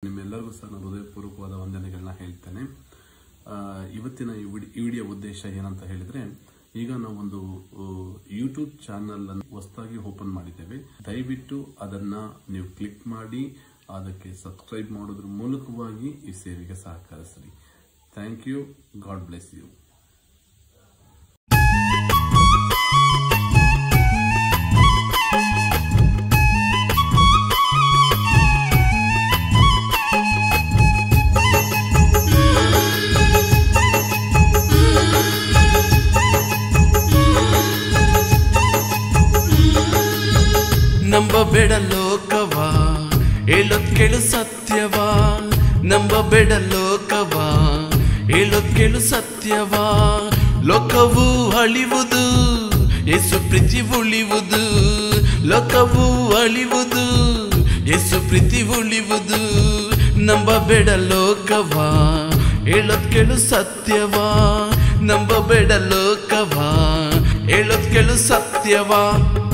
ನಿಮ್ಮೆಲ್ಲರಿಗೂ ಸಹ ನಾನು ಹೃದಯಪೂರ್ವಕವಾದ ವಂದನೆಗಳನ್ನ ಹೇಳ್ತೇನೆ ಆ, ಇವತ್ತಿನ ಈ ವಿಡಿ- ಈ ವಿಡಿಯೋ ಉದ್ದೇಶ ಏನಂತ ಹೇಳಿದ್ರೆ ಈಗ ನಾವೊಂದು ಯೂಟ್ಯೂಬ್ ಚಾನಲ್ ಅನ್ನು ಹೊಸದಾಗಿ ಓಪನ್ ಮಾಡಿದ್ದೇವೆ ದಯವಿಟ್ಟು ಅದನ್ನ ನೀವು ಕ್ಲಿಕ್ ಮಾಡಿ ಅದಕ್ಕೆ ಸಬ್ಸ್ಕ್ರೈಬ್ ಮಾಡೋದ್ರ ಮೂಲಕವಾಗಿ ಈ ಸೇವೆಗೆ ಸಹಕರಿಸ್ರಿ thank you god bless you ನಂಬಬೇಡ ಲೋಕವ ಹೇಳೋದ್ ಕೇಳು ಸತ್ಯವ ನಂಬಬೇಡ ಲೋಕವ ಹೇಳೋದ್ ಕೇಳು ಸತ್ಯವ ಲೋಕವು ಅಳಿವುದು ಯೇಸು ಪ್ರೀತಿ ಉಳಿಯುವುದು ಲೋಕವು ಅಳಿವುದು ಯೇಸು ಪ್ರೀತಿ ಉಳಿಯುವುದು ನಂಬಬೇಡ ಲೋಕವ ಹೇಳೋದ್ ಕೇಳು ಸತ್ಯವ ನಂಬಬೇಡ ಲೋಕವ ಹೇಳೋದ್ ಕೇಳು ಸತ್ಯವಾ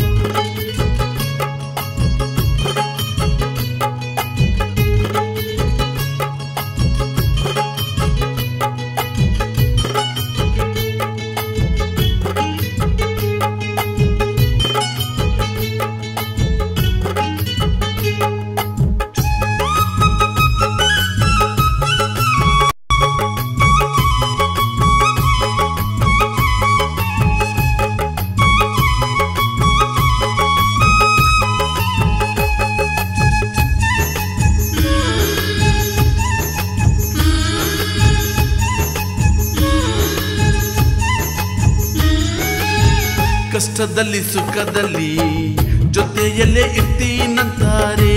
ಕಷ್ಟದಲ್ಲಿ ಸುಖದಲ್ಲಿ ಜೊತೆಯಲ್ಲೇ ಇರ್ತೀನಂತಾರೆ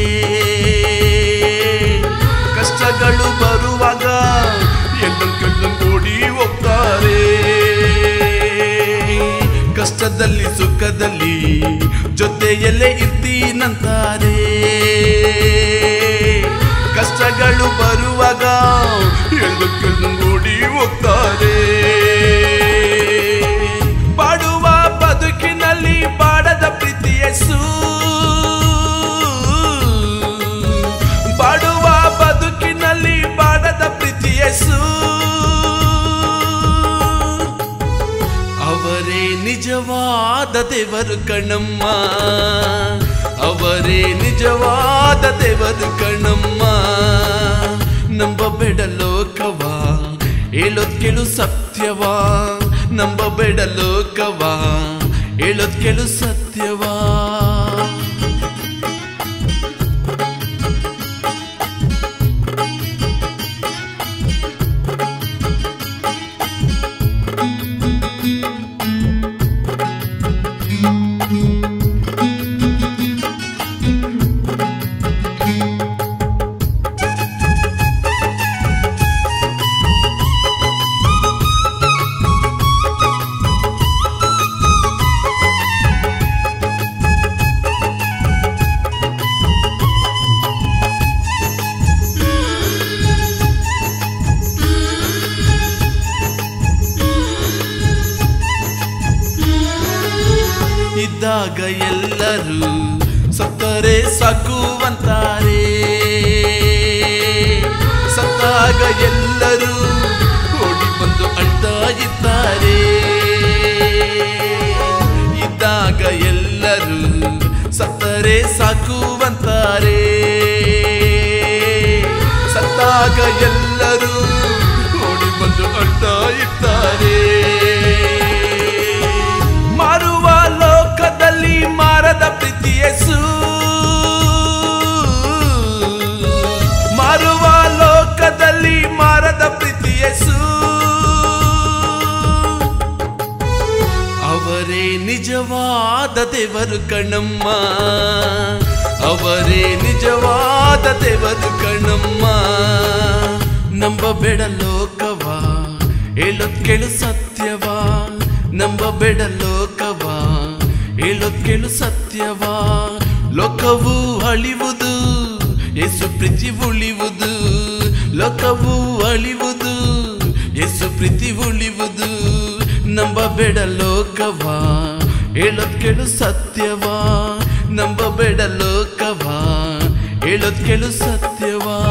ಕಷ್ಟಗಳು ಬರುವಾಗ ಎಲ್ಲನ್ ಕಣ್ಣನ್ ಓಡಿ ಹೋಗ್ತಾರೆ ಕಷ್ಟದಲ್ಲಿ ಸುಖದಲ್ಲಿ ಜೊತೆಯಲ್ಲೇ ಇರ್ತೀನಂತಾರೆ ಕಷ್ಟಗಳು ಬರುವಾಗ ಎಲ್ಲನ್ ಕಣ್ಣನ್ ಓಡಿ ಹೋಗ್ತಾರೆ ಬಾಡುವ ಬದುಕಿನಲ್ಲಿ ಬಾಡದ ಪ್ರೀತಿ ಯೇಸು ಬಾಡುವ ಬದುಕಿನಲ್ಲಿ ಬಾಡದ ಪ್ರೀತಿ ಯೇಸು ಅವರೇ ನಿಜವಾದ ದೇವರು ಕಣಮ್ಮ ಅವರೇ ನಿಜವಾದ ದೇವರು ಕಣಮ್ಮ ನಂಬಬೇಡ ಲೋಕವಾ ಹೇಳೋದ್ ಕೇಳು ಸತ್ಯವಾ ನಂಬಬೇಡ ಲೋಕವಾ ಹೇಳೋದ್ ಕೇಳು ಸತ್ಯವಾ ಇದ್ದಾಗ ಎಲ್ಲರೂ ಸತ್ತರೆ ಸಾಕುವಂತಾರೆ ಸತ್ತಾಗ ಎಲ್ಲರೂ ಓಡಿ ಬಂದು ಅಳ್ತಾ ಇದ್ದಾರೆ ಇದ್ದಾಗ ಎಲ್ಲರೂ ಸತ್ತರೆ ಸಾಕುವಂತಾರೆ ಸತ್ತಾಗ ಎಲ್ಲರೂ ಓಡಿ ಬಂದು ಅಳ್ತಾ ಇದ್ದಾರೆ ಮಾರುವ ಲೋಕದಲ್ಲಿ ಮಾರದ ಪ್ರೀತಿ ಯೇಸು ಮಾರುವ ಲೋಕದಲ್ಲಿ ಮಾರದ ಪ್ರೀತಿ ಯೇಸು ಅವರೇ ನಿಜವಾದ ದೇವರು ಕಣಮ್ಮ ಅವರೇ ನಿಜವಾದ ದೇವರು ಕಣಮ್ಮ ನಂಬಬೇಡ ಲೋಕವಾ ಹೇಳೋದ್ ಕೇಳು ಸತ್ಯವಾ ನಂಬಬೇಡ ಲೋಕವಾ ಹೇಳೋದ್ ಕೇಳು ಸತ್ಯವಾ ಲೋಕವು ಅಳಿವುದು ಯೇಸು ಪ್ರೀತಿ ಉಳಿಯುವುದು ಲೋಕವು ಅಳಿವುದು ಯೇಸು ಪ್ರೀತಿ ಉಳಿಯುವುದು ನಂಬಬೇಡ ಲೋಕವಾ ಹೇಳೋದ್ ಕೇಳು ಸತ್ಯವಾ ನಂಬಬೇಡ ಲೋಕವಾ ಹೇಳೋದ್ ಕೇಳು ಸತ್ಯವಾ